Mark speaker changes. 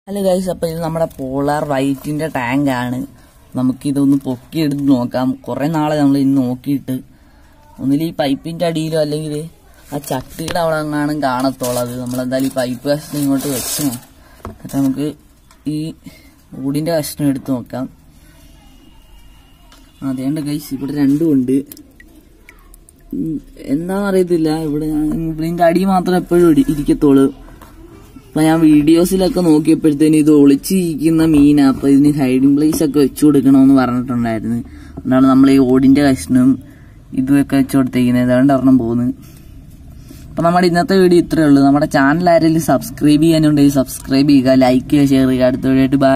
Speaker 1: Hello guys അപ്പൊ ഇത് നമ്മുടെ പോളാർ വൈറ്റിന്റെ ടാങ്ക് ആണ് നമുക്കിതൊന്ന് പൊക്കിയെടുത്ത് നോക്കാം കുറെ നാളെ നമ്മൾ ഇന്ന് നോക്കിയിട്ട് ഒന്നിൽ ഈ പൈപ്പിന്റെ അടിയിലോ അല്ലെങ്കിൽ ആ ചട്ടിയുടെ അവിടെ എങ്ങാനും കാണത്തോളം അത് നമ്മളെന്തായാലും ഈ പൈപ്പ് കഷ്ണം ഇങ്ങോട്ട് വെച്ച് എന്നിട്ട് നമുക്ക് ഈ ഊടിന്റെ കഷ്ണം എടുത്ത് നോക്കാം അതേണ്ട ഗൈസ് ഇവിടെ രണ്ടും ഉണ്ട് ഉം, എന്താണെന്ന് അറിയത്തില്ല ഇവിടെ ഞാൻ- ഇതിന്റെ അടി മാത്രം എപ്പോഴും ഇടി- ഇരിക്കത്തുള്ളൂ അപ്പൊ ഞാൻ വീഡിയോസിലൊക്കെ നോക്കിയപ്പോഴത്തേന് ഇത് ഒളിച്ചിരിക്കുന്ന മീനാ അപ്പൊ ഇതിന് ഹൈഡിങ് പ്ലേസ് ഒക്കെ വെച്ചു കൊടുക്കണമെന്ന് പറഞ്ഞിട്ടുണ്ടായിരുന്നു അതുകൊണ്ടാണ് നമ്മൾ ഈ ഓടിന്റെ കഷ്ണം ഇതൊക്കെ വെച്ചു കൊടുത്തേക്കുന്നത് അതുകൊണ്ട് ഒരെണ്ണം പോകുന്നത് അപ്പൊ നമ്മുടെ ഇന്നത്തെ വീഡിയോ ഇത്രയേ ഉള്ളൂ നമ്മുടെ ചാനൽ ആരെങ്കിലും സബ്സ്ക്രൈബ് ചെയ്യാനുണ്ടെങ്കിൽ സബ്സ്ക്രൈബ് ചെയ്യുക ലൈക്ക് ചെയ്യുക ഷെയർ ചെയ്യുക അടുത്ത വീഡിയോ ആയിട്ട് bye.